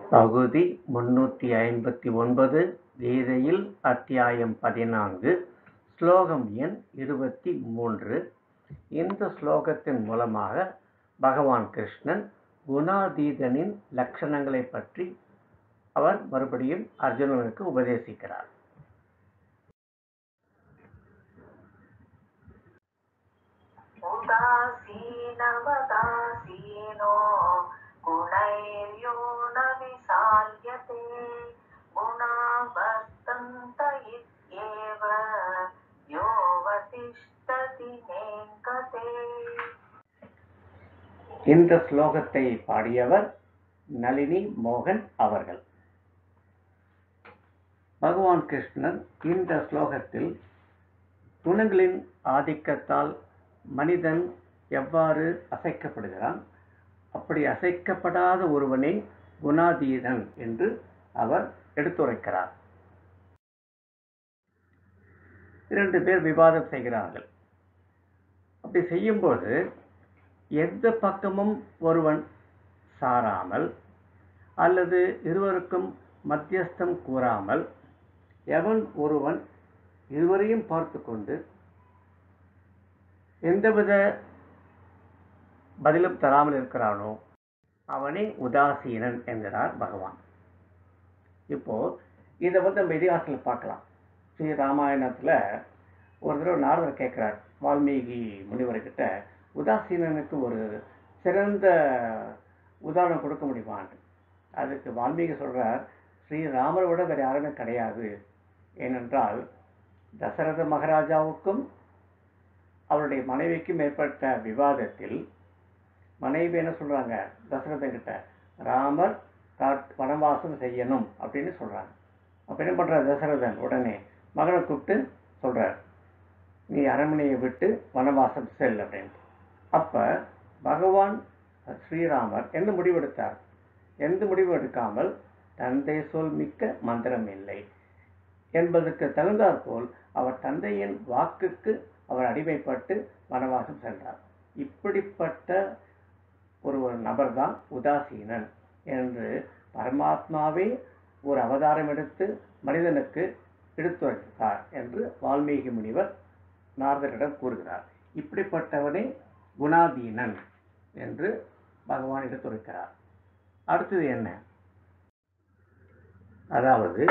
பகுதி முன்னூற்றி ஐம்பத்தி ஒன்பது கீதையில் அத்தியாயம் பதினான்கு ஸ்லோகம் எண் இருபத்தி மூன்று இந்த ஸ்லோகத்தின் மூலமாக பகவான் கிருஷ்ணன் குணாதீதனின் லட்சணங்களை பற்றி அவர் மறுபடியும் அர்ஜுனனுக்கு உபதேசிக்கிறார் उदासीनवदासीनो गुणैर्यो न विशाल्यते गुणा वर्तन्त इत्येव योऽवतिष्ठति नेङ्गते இந்த ஸ்லோகத்தை பாடியவர் நளினி மோகன் அவர்கள் பகவான் கிருஷ்ணன் இந்த ஸ்லோகத்தில் குணங்களின் ஆதிக்கத்தால் மனிதன் எவ்வாறு அசைக்கப்படுகிறான் அப்படி அசைக்கப்படாத ஒருவனே குணாதீதன் என்று அவர் எடுத்துரைக்கிறார் இரண்டு பேர் விவாதம் செய்கிறார்கள் அப்படி செய்யும்போது எந்த பக்கமும் ஒருவன் சாராமல் அல்லது இருவருக்கும் மத்தியஸ்தம் கூறாமல் எவன் ஒருவன் இருவரையும் பார்த்து கொண்டு எந்தவித பதிலும் தராமல் இருக்கிறானோ அவனே உதாசீனன் என்கிறார் பகவான் இப்போ இதை வந்து நம்ம இதிகாசத்தில் பார்க்கலாம் ஸ்ரீ ராமாயணத்தில் ஒரு தடவை நாரதர் கேட்குறார் வால்மீகி முனிவர்கிட்ட உதாசீனனுக்கு ஒரு சிறந்த உதாரணம் கொடுக்க முடியுமான்னு அதுக்கு வால்மீகி சொல்றார் ஸ்ரீராமரை விட வேறு யாருமே கிடையாது ஏனென்றால் தசரத மகாராஜாவுக்கும் அவருடைய மனைவிக்கும் ஏற்பட்ட விவாதத்தில் மனைவி என்ன சொல்றாங்க தசரதன் கிட்ட ராமர் காட் வனவாசம் செய்யணும் அப்படின்னு சொல்றாங்க அப்ப என்ன பண்றார் தசரதன் உடனே மகனை கூப்பிட்டு சொல்றார் நீ அரண்மனையை விட்டு வனவாசம் செல் அப்படின்ட்டு அப்ப பகவான் ஸ்ரீராமர் எந்த முடிவெடுத்தார் எந்த முடிவு எடுக்காமல் தந்தை சொல் மிக்க மந்திரம் இல்லை என்பதற்கு தகுந்தாற்போல் அவர் தந்தையின் வாக்குக்கு அவர் அடிமைப்பட்டு வனவாசம் சென்றார் இப்படிப்பட்ட ஒரு ஒரு நபர் தான் உதாசீனன் என்று பரமாத்மாவே ஒரு அவதாரம் எடுத்து மனிதனுக்கு எடுத்துரைத்தார் என்று வால்மீகி முனிவர் நாரதரிடம் கூறுகிறார் இப்படிப்பட்டவனே குணாதீனன் என்று பகவான் எடுத்துரைக்கிறார் அடுத்தது என்ன அதாவது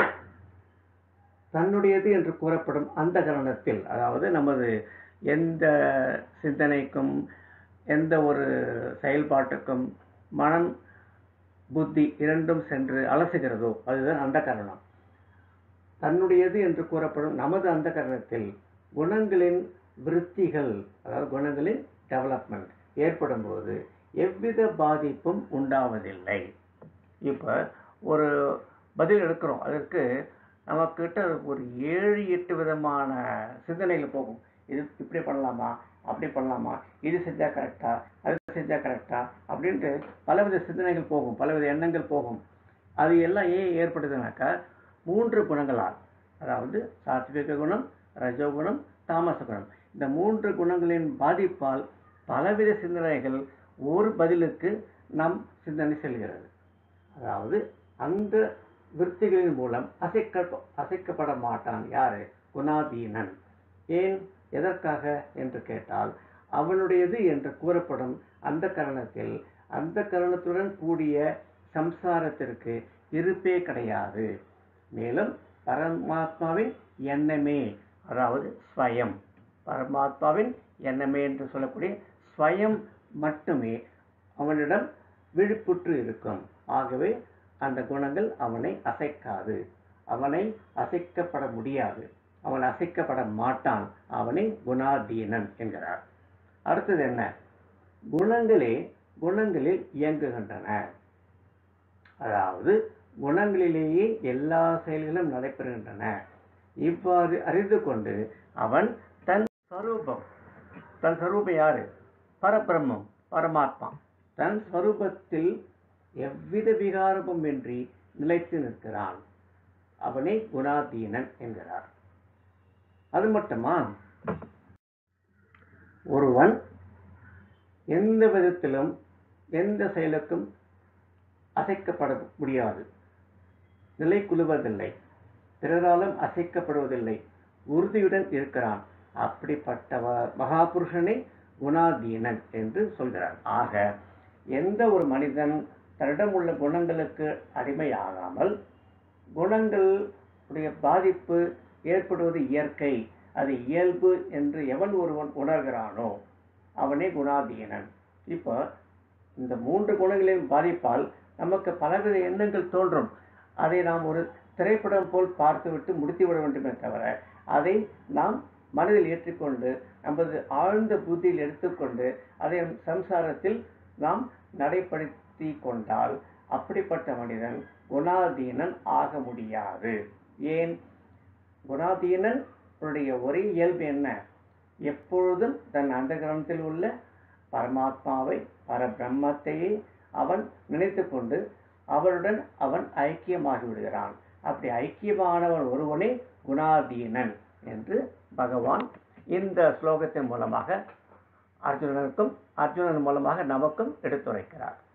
தன்னுடையது என்று கூறப்படும் அந்த கரணத்தில் அதாவது நமது எந்த சிந்தனைக்கும் எந்த ஒரு செயல்பாட்டுக்கும் மனம் புத்தி இரண்டும் சென்று அலசுகிறதோ அதுதான் அந்த கரணம் தன்னுடையது என்று கூறப்படும் நமது அந்த கரணத்தில் குணங்களின் விருத்திகள் அதாவது குணங்களின் டெவலப்மெண்ட் ஏற்படும் போது எவ்வித பாதிப்பும் உண்டாவதில்லை இப்போ ஒரு பதில் எடுக்கிறோம் அதற்கு நம்மக்கிட்ட ஒரு ஏழு எட்டு விதமான சிந்தனைகள் போகும் இது இப்படி பண்ணலாமா அப்படி பண்ணலாமா இது செஞ்சால் கரெக்டா அது செஞ்சால் கரெக்டா அப்படின்ட்டு பலவித சிந்தனைகள் போகும் பலவித எண்ணங்கள் போகும் அது எல்லாம் ஏன் ஏற்படுதுனாக்கா மூன்று குணங்களால் அதாவது சாத்விக குணம் ரஜோகுணம் தாமச குணம் இந்த மூன்று குணங்களின் பாதிப்பால் பலவித சிந்தனைகள் ஒரு பதிலுக்கு நம் சிந்தனை செல்கிறது அதாவது அந்த விற்த்திகளின் மூலம் அசைக்க அசைக்கப்பட மாட்டான் யாரு குணாதீனன் ஏன் எதற்காக என்று கேட்டால் அவனுடையது என்று கூறப்படும் அந்த கரணத்தில் அந்த கரணத்துடன் கூடிய சம்சாரத்திற்கு இருப்பே கிடையாது மேலும் பரமாத்மாவின் எண்ணமே அதாவது ஸ்வயம் பரமாத்மாவின் எண்ணமே என்று சொல்லக்கூடிய ஸ்வயம் மட்டுமே அவனிடம் விழிப்புற்று இருக்கும் ஆகவே அந்த குணங்கள் அவனை அசைக்காது அவனை அசைக்கப்பட முடியாது அவன் அசைக்கப்பட மாட்டான் அவனை குணாதீனன் என்கிறார் அடுத்தது என்ன குணங்களே குணங்களில் இயங்குகின்றன அதாவது குணங்களிலேயே எல்லா செயல்களும் நடைபெறுகின்றன இவ்வாறு அறிந்து கொண்டு அவன் தன் ஸ்வரூபம் தன் ஸ்வரூபம் யாரு பரபிரம்மம் பரமாத்மா தன் ஸ்வரூபத்தில் எவ்வித விகாரமும் இன்றி நிலைத்து நிற்கிறான் அவனே குணாதீனன் என்கிறார் அது மட்டுமா ஒருவன் எந்த விதத்திலும் எந்த செயலுக்கும் அசைக்கப்பட முடியாது நிலை குலுவதில்லை பிறராலும் அசைக்கப்படுவதில்லை உறுதியுடன் இருக்கிறான் அப்படிப்பட்டவ மகாபுருஷனை குணாதீனன் என்று சொல்கிறார் ஆக எந்த ஒரு மனிதன் தன்னிடம் உள்ள குணங்களுக்கு அடிமையாகாமல் குணங்கள் உடைய பாதிப்பு ஏற்படுவது இயற்கை அது இயல்பு என்று எவன் ஒருவன் உணர்கிறானோ அவனே குணாதீனன் இப்போ இந்த மூன்று குணங்களையும் பாதிப்பால் நமக்கு பலவித எண்ணங்கள் தோன்றும் அதை நாம் ஒரு திரைப்படம் போல் பார்த்துவிட்டு முடித்துவிட வேண்டுமே தவிர அதை நாம் மனதில் ஏற்றிக்கொண்டு நமது ஆழ்ந்த புத்தியில் எடுத்துக்கொண்டு அதை நம் சம்சாரத்தில் நாம் நடைப்படுத்தி கொண்டால் அப்படிப்பட்ட மனிதன் குணாதீனன் ஆக முடியாது ஏன் குணாதீனன் உடைய ஒரே இயல்பு என்ன எப்பொழுதும் தன் அந்த கிரமத்தில் உள்ள பரமாத்மாவை பரபிரம்மத்தையே அவன் நினைத்து கொண்டு அவருடன் அவன் ஐக்கியமாகி விடுகிறான் அப்படி ஐக்கியமானவன் ஒருவனே குணாதீனன் என்று பகவான் இந்த ஸ்லோகத்தின் மூலமாக அர்ஜுனனுக்கும் அர்ஜுனன் மூலமாக நமக்கும் எடுத்துரைக்கிறார்